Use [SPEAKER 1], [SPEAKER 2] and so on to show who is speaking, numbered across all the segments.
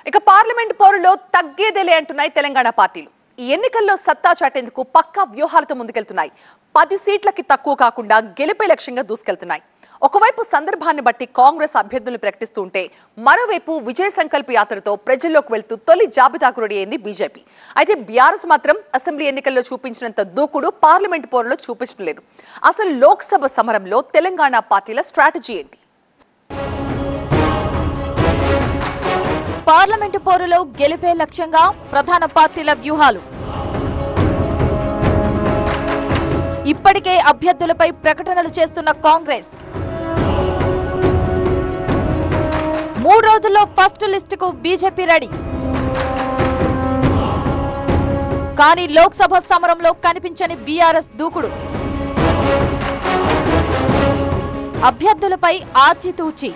[SPEAKER 1] ఇక పార్లమెంట్ పోరులో తగ్గేదేలే అంటున్నాయి తెలంగాణ పార్టీలు ఈ ఎన్నికల్లో సత్తా చాటేందుకు పక్కా వ్యూహాలతో ముందుకెళ్తున్నాయి పది సీట్లకి తక్కువ కాకుండా గెలిపే లక్ష్యంగా దూసుకెళ్తున్నాయి ఒకవైపు సందర్భాన్ని బట్టి కాంగ్రెస్ అభ్యర్థులను ప్రకటిస్తూ ఉంటే మరోవైపు విజయ సంకల్ప యాత్రతో ప్రజల్లోకి వెళ్తూ తొలి జాబితాకు రెడీ అయింది బీజేపీ అయితే బీఆర్ఎస్ మాత్రం అసెంబ్లీ ఎన్నికల్లో చూపించినంత దూకుడు పార్లమెంట్ పోరులో చూపించడం లేదు అసలు లోక్సభ సమరంలో తెలంగాణ పార్టీల స్ట్రాటజీ ఏంటి
[SPEAKER 2] పార్లమెంటు పోరులో గెలిపే లక్ష్యంగా ప్రధాన పార్టీల వ్యూహాలు ఇప్పటికే అభ్యర్థులపై ప్రకటనలు చేస్తున్న కాంగ్రెస్ మూడు రోజుల్లో ఫస్ట్ లిస్టుకు బీజేపీ రెడీ కానీ లోక్సభ సమరంలో కనిపించని బీఆర్ఎస్ దూకుడు అభ్యర్థులపై ఆచితూచి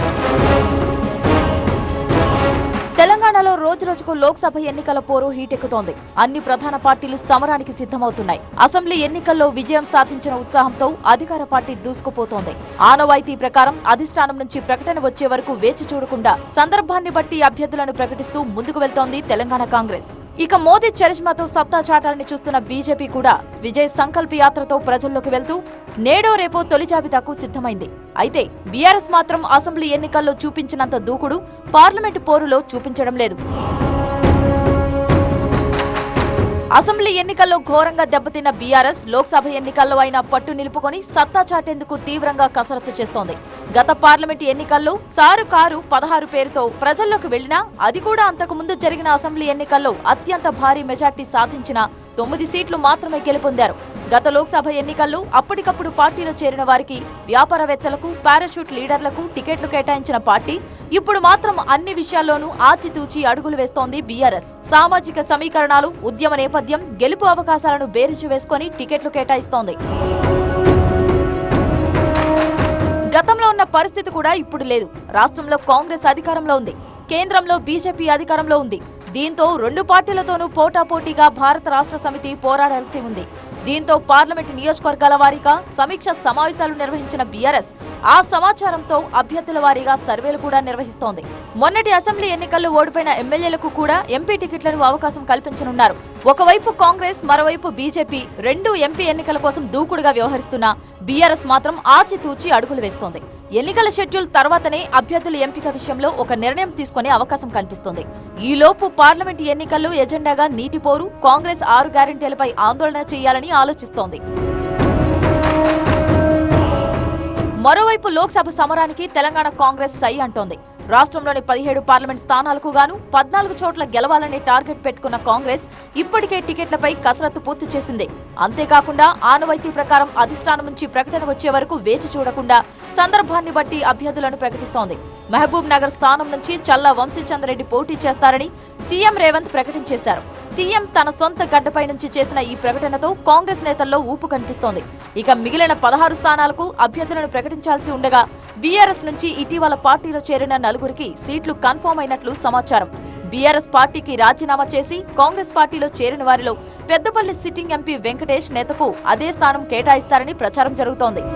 [SPEAKER 2] తెలంగాణలో రోజు రోజుకు లోక్సభ ఎన్నికల పోరు హీటెక్కుతోంది అన్ని ప్రధాన పార్టీలు సమరానికి సిద్ధమవుతున్నాయి అసెంబ్లీ ఎన్నికల్లో విజయం సాధించిన ఉత్సాహంతో అధికార పార్టీ దూసుకుపోతోంది ఆనవాయితీ ప్రకారం అధిష్టానం నుంచి ప్రకటన వచ్చే వరకు వేచి చూడకుండా సందర్భాన్ని బట్టి అభ్యర్థులను ప్రకటిస్తూ ముందుకు వెళ్తోంది తెలంగాణ కాంగ్రెస్ ఇక మోదీ చరిష్మాతో సత్తా చాటాలని చూస్తున్న బీజేపీ కూడా విజయ్ సంకల్ప యాత్రతో ప్రజల్లోకి వెళ్తూ నేడో రేపో తొలి జాబితాకు సిద్ధమైంది అయితే బీఆర్ఎస్ మాత్రం అసెంబ్లీ ఎన్నికల్లో చూపించినంత దూకుడు పార్లమెంటు పోరులో చూపించడం లేదు అసెంబ్లీ ఎన్నికల్లో ఘోరంగా దెబ్బతిన్న బీఆర్ఎస్ లోక్సభ ఎన్నికల్లో అయినా పట్టు నిలుపుకొని సత్తా చాటేందుకు తీవ్రంగా కసరత్తు చేస్తోంది గత పార్లమెంటు ఎన్నికల్లో సారు కారు పదహారు పేరుతో ప్రజల్లోకి వెళ్లినా అది కూడా అంతకు ముందు జరిగిన అసెంబ్లీ ఎన్నికల్లో అత్యంత భారీ మెజార్టీ సాధించిన తొమ్మిది సీట్లు మాత్రమే గెలుపొందారు గత లోక్సభ ఎన్నికల్లో అప్పటికప్పుడు పార్టీలో చేరిన వారికి వ్యాపారవేత్తలకు పారాషూట్ లీడర్లకు టికెట్లు కేటాయించిన పార్టీ ఇప్పుడు మాత్రం అన్ని విషయాల్లోనూ ఆచితూచి అడుగులు వేస్తోంది బీఆర్ఎస్ సామాజిక సమీకరణాలు ఉద్యమ నేపథ్యం గెలుపు అవకాశాలను బేరీజు వేసుకొని టికెట్లు కేటాయిస్తోంది గతంలో ఉన్న పరిస్థితి కూడా ఇప్పుడు లేదు రాష్ట్రంలో కాంగ్రెస్ అధికారంలో ఉంది కేంద్రంలో బీజేపీ అధికారంలో ఉంది దీంతో రెండు పార్టీలతోనూ పోటాపోటీగా భారత రాష్ట్ర సమితి పోరాడాల్సి ఉంది దీంతో పార్లమెంటు నియోజకవర్గాల వారీగా సమీక్ష సమావేశాలు నిర్వహించిన బీఆర్ఎస్ ఆ సమాచారంతో అభ్యర్థుల వారీగా సర్వేలు కూడా నిర్వహిస్తోంది మొన్నటి అసెంబ్లీ ఎన్నికల్లో ఓడిపోయిన ఎమ్మెల్యేలకు కూడా ఎంపీ టికెట్లను అవకాశం కల్పించనున్నారు ఒకవైపు కాంగ్రెస్ మరోవైపు బీజేపీ రెండు ఎంపీ ఎన్నికల కోసం దూకుడుగా వ్యవహరిస్తున్న బీఆర్ఎస్ మాత్రం ఆచితూచి అడుగులు వేస్తోంది ఎన్నికల షెడ్యూల్ తర్వాతనే అభ్యర్థుల ఎంపిక విషయంలో ఒక నిర్ణయం తీసుకునే అవకాశం కనిపిస్తుంది ఈలోపు పార్లమెంటు ఎన్నికల్లో ఎజెండాగా నీటిపోరు కాంగ్రెస్ ఆరు గ్యారెంటీలపై ఆందోళన చేయాలని ఆలోచిస్తోంది మరోవైపు లోక్సభ సమరానికి తెలంగాణ కాంగ్రెస్ సై అంటోంది రాష్ట్రంలోని పదిహేడు పార్లమెంట్ స్థానాలకు గాను పద్నాలుగు చోట్ల గెలవాలని టార్గెట్ పెట్టుకున్న కాంగ్రెస్ ఇప్పటికే టికెట్లపై కసరత్తు పూర్తి చేసింది అంతేకాకుండా ఆనవాయితీ ప్రకారం అధిష్టానం నుంచి ప్రకటన వచ్చే వరకు వేచి చూడకుండా సందర్భాన్ని బట్టి అభ్యర్థులను ప్రకటిస్తోంది మహబూబ్ నగర్ స్థానం నుంచి చల్లా వంశీచంద్రెడ్డి పోటీ చేస్తారని సీఎం రేవంత్ ప్రకటించేశారు సీఎం తన సొంత గడ్డపై నుంచి చేసిన ఈ ప్రకటనతో కాంగ్రెస్ నేతల్లో ఊపు కనిపిస్తోంది ఇక మిగిలిన పదహారు స్థానాలకు అభ్యర్థులను ప్రకటించాల్సి ఉండగా బీఆర్ఎస్ నుంచి ఇటీవల పార్టీలో చేరిన నలుగురికి సీట్లు కన్ఫర్మ్ అయినట్లు సమాచారం బీఆర్ఎస్ పార్టీకి రాజీనామా చేసి కాంగ్రెస్ పార్టీలో చేరిన వారిలో పెద్దపల్లి సిట్టింగ్ ఎంపీ వెంకటేష్ నేతకు అదే స్థానం కేటాయిస్తారని ప్రచారం జరుగుతోంది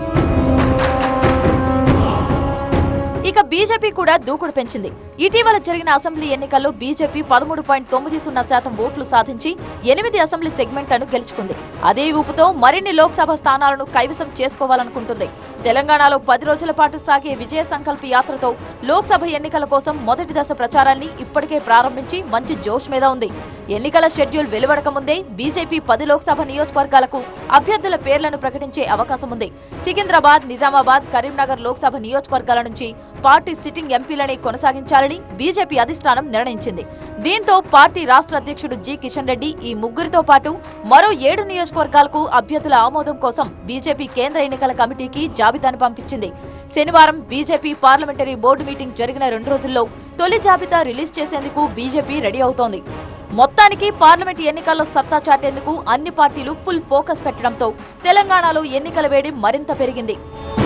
[SPEAKER 2] ఇక బీజేపీ కూడా దూకుడు పెంచింది ఇటీవల జరిగిన అసెంబ్లీ ఎన్నికల్లో బీజేపీ పదమూడు పాయింట్ తొమ్మిది సున్నా శాతం ఓట్లు సాధించి ఎనిమిది అసెంబ్లీ సెగ్మెంట్లను గెలుచుకుంది అదే ఊపుతో మరిన్ని లోక్సభ స్థానాలను కైవసం చేసుకోవాలనుకుంటుంది తెలంగాణలో పది రోజుల పాటు సాగే విజయ సంకల్ప యాత్రతో లోక్సభ ఎన్నికల కోసం మొదటి దశ ప్రచారాన్ని ఇప్పటికే ప్రారంభించి మంచి జోష్ మీద ఉంది ఎన్నికల షెడ్యూల్ వెలువడక ముందే బీజేపీ పది లోక్సభ నియోజకవర్గాలకు అభ్యర్థుల పేర్లను ప్రకటించే అవకాశం ఉంది సికింద్రాబాద్ నిజామాబాద్ కరీంనగర్ లోక్సభ నియోజకవర్గాల నుంచి పార్టీ సిట్టింగ్ ఎంపీలని కొనసాగించాలని బీజేపీ అధిష్టానం నిర్ణయించింది దీంతో పార్టీ రాష్ట్ర అధ్యక్షుడు జి కిషన్ రెడ్డి ఈ ముగ్గురితో పాటు మరో ఏడు నియోజకవర్గాలకు అభ్యర్థుల ఆమోదం కోసం బీజేపీ కేంద్ర ఎన్నికల కమిటీకి జాబితాను పంపించింది శనివారం బీజేపీ పార్లమెంటరీ బోర్డు మీటింగ్ జరిగిన రెండు రోజుల్లో తొలి జాబితా రిలీజ్ చేసేందుకు బీజేపీ రెడీ అవుతోంది మొత్తానికి పార్లమెంట్ ఎన్నికల్లో సత్తా చాటేందుకు అన్ని పార్టీలు ఫుల్ ఫోకస్ పెట్టడంతో తెలంగాణలో ఎన్నికల వేడి మరింత పెరిగింది